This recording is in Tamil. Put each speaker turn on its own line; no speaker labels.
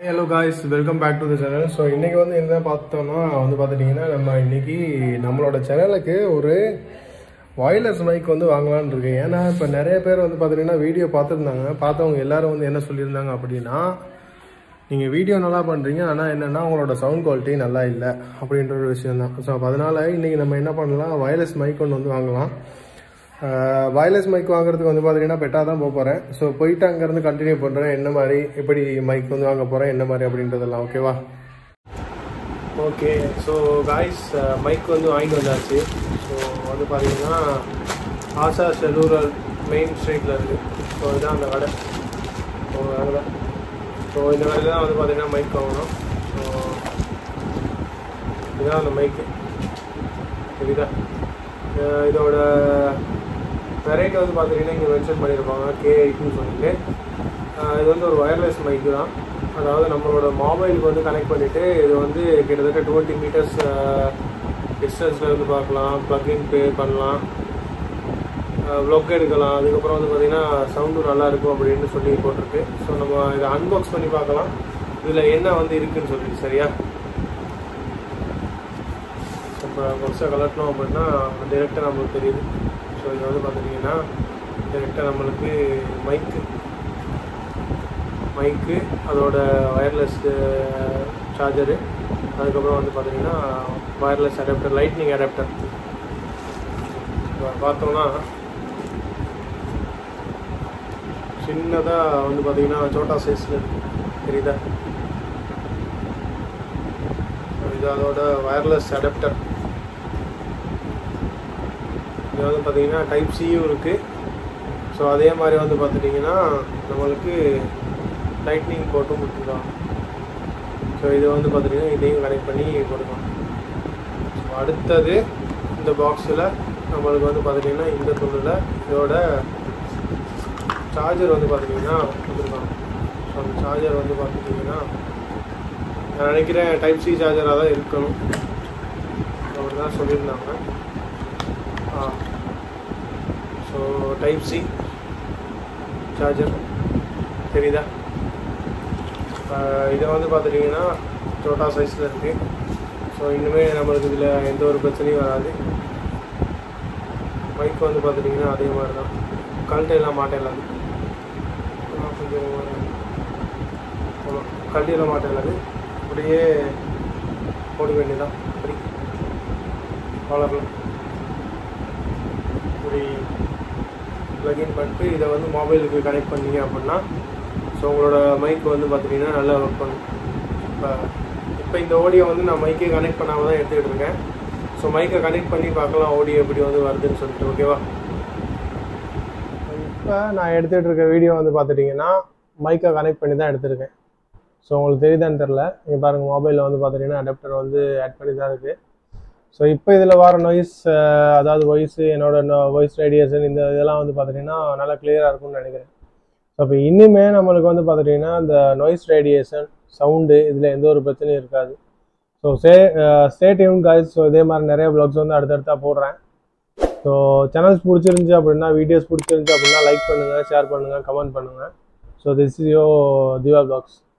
hello guys welcome back to the channel so இன்றைக்கி வந்து என்ன பார்த்தோம்னா வந்து பார்த்துட்டிங்கன்னா நம்ம இன்னைக்கு நம்மளோட சேனலுக்கு ஒரு வயர்லெஸ் மைக் வந்து வாங்கலாம்னு இருக்கேன் ஏன்னா இப்போ நிறைய பேர் வந்து பார்த்துட்டிங்கன்னா வீடியோ பார்த்துருந்தாங்க பார்த்தவங்க எல்லாரும் வந்து என்ன சொல்லியிருந்தாங்க அப்படின்னா நீங்கள் வீடியோ நல்லா பண்ணுறீங்க ஆனால் என்னென்னா உங்களோட சவுண்ட் குவாலிட்டி நல்லா இல்லை அப்படின்ற ஒரு விஷயம் தான் ஸோ அப்போ அதனால் இன்றைக்கி நம்ம என்ன பண்ணலாம் வயர்லெஸ் மைக் ஒன்று வந்து வாங்கலாம் வயர்லெஸ் மைக் வாங்குறதுக்கு வந்து பார்த்தீங்கன்னா பெட்டாக தான் போக போகிறேன் ஸோ போயிட்டு அங்கேருந்து கண்டினியூ பண்ணுறேன் என்ன மாதிரி எப்படி மைக் வந்து வாங்க போகிறேன் என்ன மாதிரி அப்படின்றதெல்லாம் ஓகேவா ஓகே ஸோ காய்ஸ் மைக் வந்து வாங்கிட்டு வந்தாச்சு ஸோ வந்து பார்த்தீங்கன்னா ஆசா செல்லூரல் மெயின் ஸ்ட்ரீட்டில் இருக்குது ஸோ இதுதான் அந்த கடை ஸோ அங்கே ஸோ இந்த கடையில் தான் வந்து பார்த்தீங்கன்னா மைக் வாங்கணும் ஸோ இதுதான் அந்த மைக்கு சரிதா அஹ் இதோட வெரைட்டி வந்து பார்த்தீங்கன்னா இங்கே மென்ஷன் பண்ணியிருப்பாங்க கே எயிட்னு சொல்லிட்டு அஹ் இது வந்து ஒரு ஒயர்லெஸ் மைக்கு தான் அதாவது நம்மளோட மொபைலுக்கு வந்து கனெக்ட் பண்ணிவிட்டு இது வந்து கிட்டத்தட்ட டுவெண்ட்டி மீட்டர்ஸ் டிஸ்டன்ஸில் இருந்து பார்க்கலாம் ப்ளக்இன் பே பண்ணலாம் வ்ளாக் எடுக்கலாம் அதுக்கப்புறம் வந்து பார்த்திங்கன்னா சவுண்டும் நல்லா இருக்கும் அப்படின்னு சொல்லி போட்டிருக்கு ஸோ நம்ம இதை அன்பாக்ஸ் பண்ணி பார்க்கலாம் இதில் என்ன வந்து இருக்குன்னு சொல்லிட்டு சரியா இப்போ கொர்ஸை கலட்டணும் அப்படின்னா டேரெக்டாக நம்மளுக்கு தெரியுது ஸோ இது வந்து பார்த்துட்டிங்கன்னா டேரெக்டாக நம்மளுக்கு மைக்கு மைக்கு அதோட ஒயர்லெஸ் சார்ஜரு அதுக்கப்புறம் வந்து பார்த்தீங்கன்னா ஒயர்லெஸ் அடாப்டர் லைட்னிங் அடாப்டர் பார்த்தோம்னா சின்னதாக வந்து பார்த்தீங்கன்னா சோட்டா சைஸில் தெரியுதா இது அதோட ஒயர்லெஸ் அடாப்டர் இது வந்து பார்த்தீங்கன்னா டைப் சியும் இருக்குது ஸோ அதே மாதிரி வந்து பார்த்துட்டிங்கன்னா நம்மளுக்கு லைட்னிங் போட்டும் கொடுத்துருக்காங்க ஸோ இது வந்து பார்த்துட்டிங்கன்னா இதையும் கனெக்ட் பண்ணி கொடுக்கலாம் ஸோ அடுத்தது இந்த பாக்ஸில் நம்மளுக்கு வந்து பார்த்துட்டிங்கன்னா இந்த துணில் இதோட சார்ஜர் வந்து பார்த்துட்டிங்கன்னா கொடுத்துருக்காங்க ஸோ அந்த சார்ஜர் வந்து பார்த்துட்டிங்கன்னா நான் நினைக்கிறேன் டைப் சி சார்ஜராக தான் இருக்கணும் அப்படி தான் சொல்லியிருந்தாங்க ஆ ஸோ டைப் சி சார்ஜர் தெரியுதா இதை வந்து பார்த்துட்டிங்கன்னா சோட்டா சைஸில் இருக்குது ஸோ இன்னுமே நம்மளுக்கு இதில் எந்த ஒரு பிரச்சனையும் வராது மைக் வந்து பார்த்துட்டிங்கன்னா அதே மாதிரி தான் கழட்டையெல்லாம் மாட்டேன் கொஞ்சம் ஆமாம் கழட்டியெல்லாம் மாட்டேன் அப்படியே போட வேண்டியதான் அப்படி அவ்வளோதான் இப்படி ப்ளக்இன் பண்ணிட்டு இதை வந்து மொபைலுக்கு கனெக்ட் பண்ணீங்க அப்படின்னா ஸோ உங்களோட மைக் வந்து பார்த்தீங்கன்னா நல்லா ஒர்க் பண்ணும் இப்போ இப்போ இந்த ஆடியோ வந்து நான் மைக்கே கனெக்ட் பண்ணாமல் தான் எடுத்துக்கிட்டு இருக்கேன் ஸோ மைக்கை கனெக்ட் பண்ணி பார்க்கலாம் ஆடியோ எப்படி வந்து வருதுன்னு சொல்லிட்டு ஓகேவா இப்போ நான் எடுத்துகிட்டு இருக்க வீடியோ வந்து பார்த்துட்டிங்கன்னா மைக்கை கனெக்ட் பண்ணி தான் எடுத்திருக்கேன் ஸோ உங்களுக்கு தெரியுதான்னு தெரில நீங்கள் பாருங்கள் மொபைலில் வந்து பார்த்துட்டிங்கன்னா அடாப்டர் வந்து ஆட் பண்ணி தான் இருக்குது ஸோ இப்போ இதில் வர நாய்ஸ் அதாவது வாய்ஸு என்னோட வாய்ஸ் ரேடியேஷன் இந்த இதெல்லாம் வந்து பார்த்துட்டிங்கன்னா நல்லா கிளியராக இருக்கும்னு நினைக்கிறேன் ஸோ இப்போ இனிமே நம்மளுக்கு வந்து பார்த்துட்டிங்கன்னா இந்த நாய்ஸ் ரேடியேஷன் சவுண்டு இதில் எந்த ஒரு பிரச்சனையும் இருக்காது ஸோ சே ஸ்டேட் யூன் காய்ஸ் ஸோ இதே மாதிரி நிறைய ப்ளாக்ஸ் வந்து அடுத்தடுத்தா போடுறேன் ஸோ சேனல்ஸ் பிடிச்சிருந்துச்சி அப்படின்னா வீடியோஸ் பிடிச்சிருந்துச்சி அப்படின்னா லைக் பண்ணுங்கள் ஷேர் பண்ணுங்கள் கமெண்ட் பண்ணுங்கள் so this is yo diva blocks